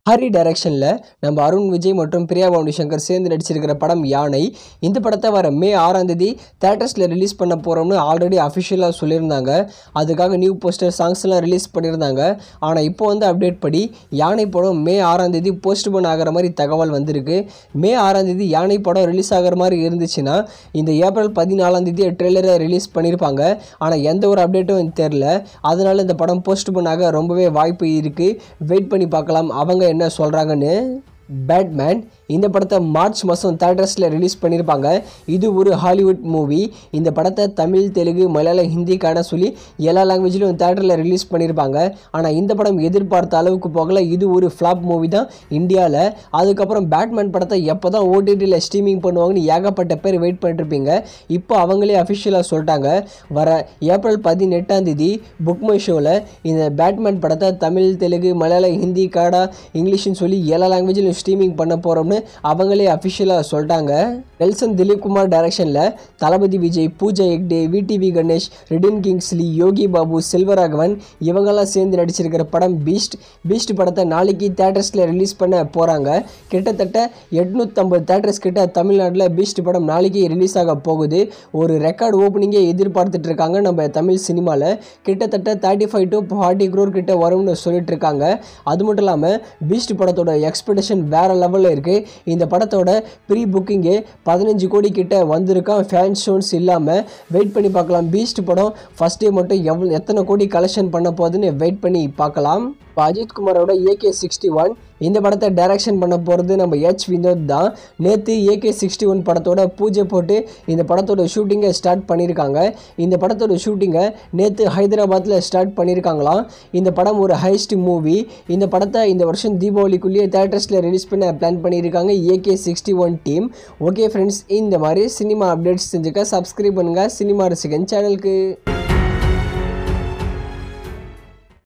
ஹரி டைரக்ஷனில் நம்ம அருண் விஜய் மற்றும் பிரியா பவானி சங்கர் சேர்ந்து நடிச்சிருக்கிற படம் யானை இந்த படத்தை வர மே ஆறாம் தேதி தேட்டர்ஸில் ரிலீஸ் பண்ண போகிறோம்னு ஆல்ரெடி அஃபிஷியலாக சொல்லியிருந்தாங்க அதுக்காக நியூ போஸ்டர் சாங்ஸ்லாம் ரிலீஸ் பண்ணியிருந்தாங்க ஆனால் இப்போ வந்து அப்டேட் படி யானை படம் மே ஆறாம் தேதி போஸ்ட்போன் ஆகிற மாதிரி தகவல் வந்திருக்கு மே ஆறாம் தேதி யானை படம் ரிலீஸ் ஆகிற மாதிரி இருந்துச்சுன்னா இந்த ஏப்ரல் பதினாலாம் தேதி ட்ரெய்லரை ரிலீஸ் பண்ணியிருப்பாங்க ஆனால் எந்த ஒரு அப்டேட்டும் தெரில அதனால இந்த படம் போஸ்ட்போன் ஆக ரொம்பவே வாய்ப்பு இருக்குது வெயிட் பண்ணி பார்க்கலாம் அவங்க என்ன சொல்கிறாங்கன்னு பேட்மேன் இந்த படத்தை மார்ச் மாதம் தேட்டர்ஸில் ரிலீஸ் பண்ணியிருப்பாங்க இது ஒரு ஹாலிவுட் மூவி இந்த படத்தை தமிழ் தெலுங்கு மலையாளம் ஹிந்திக்கான சொல்லி எல்லா லாங்குவேஜ்லையும் தேட்டரில் ரிலீஸ் பண்ணியிருப்பாங்க ஆனால் இந்த படம் எதிர்பார்த்த அளவுக்கு போகல இது ஒரு ஃப்ளாப் மூவி தான் இந்தியாவில் அதுக்கப்புறம் பேட்மேன் படத்தை எப்போ தான் ஓடிடியில் ஸ்ட்ரீமிங் பண்ணுவாங்கன்னு ஏகப்பட்ட பேர் வெயிட் பண்ணிட்டுருப்பீங்க இப்போ அவங்களே அஃபிஷியலாக சொல்லிட்டாங்க வர ஏப்ரல் பதினெட்டாம் தேதி புக் மை ஷோவில் இந்த பேட்மேன் படத்தை தமிழ் தெலுங்கு மலையாளம் ஹிந்தி கன்னடா இங்கிலீஷ்னு சொல்லி எல்லா லாங்குவேஜிலும் ஸ்ட்ரீமிங் பண்ண போகிறோம்னு அவங்களே அஃபிஷியலாக சொல்லிட்டாங்க நெல்சன் திலீப் குமார் டைரக்ஷனில் தளபதி விஜய் பூஜா ஹெக்டே விடிவி கணேஷ் ரிடின் கிங்ஸ்லி யோகி பாபு செல்வராகவன் இவங்கெல்லாம் சேர்ந்து நடிச்சிருக்கிற படம் பீஸ்ட் பீஸ்ட் படத்தை நாளைக்கு தேட்டர்ஸில் ரிலீஸ் பண்ண போகிறாங்க கிட்டத்தட்ட எட்நூற்றம்பது தேட்டர்ஸ் கிட்ட தமிழ்நாட்டில் பீஸ்ட் படம் நாளைக்கு ரிலீஸ் ஆக போகுது ஒரு ரெக்கார்ட் ஓப்பனிங்கே எதிர்பார்த்துட்டு இருக்காங்க நம்ம தமிழ் சினிமாவில் கிட்டத்தட்ட thirty five to forty crore கிட்ட வரும்னு சொல்லிட்டு இருக்காங்க அது மட்டும் இல்லாமல் பீஸ்ட் படத்தோட எக்ஸ்பெக்டேஷன் வேறு லெவலில் இருக்குது இந்த படத்தோட ப்ரீ புக்கிங்கே பதினஞ்சு கோடி கிட்ட வந்திருக்கான் ஃபேன் ஷோன்ஸ் இல்லாமல் வெயிட் பண்ணி பார்க்கலாம் பீஸ்ட் படம் ஃபஸ்ட் டே மட்டும் எவ்வளோ எத்தனை கோடி கலெக்ஷன் பண்ண போகுதுன்னு வெயிட் பண்ணி பார்க்கலாம் இப்போ அஜித் குமாரோட ஏகே சிக்ஸ்டி ஒன் இந்த படத்தை டைரக்ஷன் பண்ண போகிறது நம்ம எச் வினோத் தான் நேற்று ஏகே சிக்ஸ்டி ஒன் படத்தோட பூஜை போட்டு இந்த படத்தோட ஷூட்டிங்கை ஸ்டார்ட் பண்ணியிருக்காங்க இந்த படத்தோட ஷூட்டிங்கை நேற்று ஹைதராபாத்தில் ஸ்டார்ட் பண்ணியிருக்காங்களாம் இந்த படம் ஒரு ஹைஸ்ட் மூவி இந்த படத்தை இந்த வருஷம் தீபாவளிக்குள்ளேயே தேட்டர்ஸில் ரிலீஸ் பண்ண பிளான் பண்ணியிருக்காங்க AK sixty one team okay friends இந்த மாதிரி சினிமா அப்டேட்ஸ் செஞ்சுக்க சப்ஸ்கிரைப் பண்ணுங்கள் சினிமா ரசிகன் சேனலுக்கு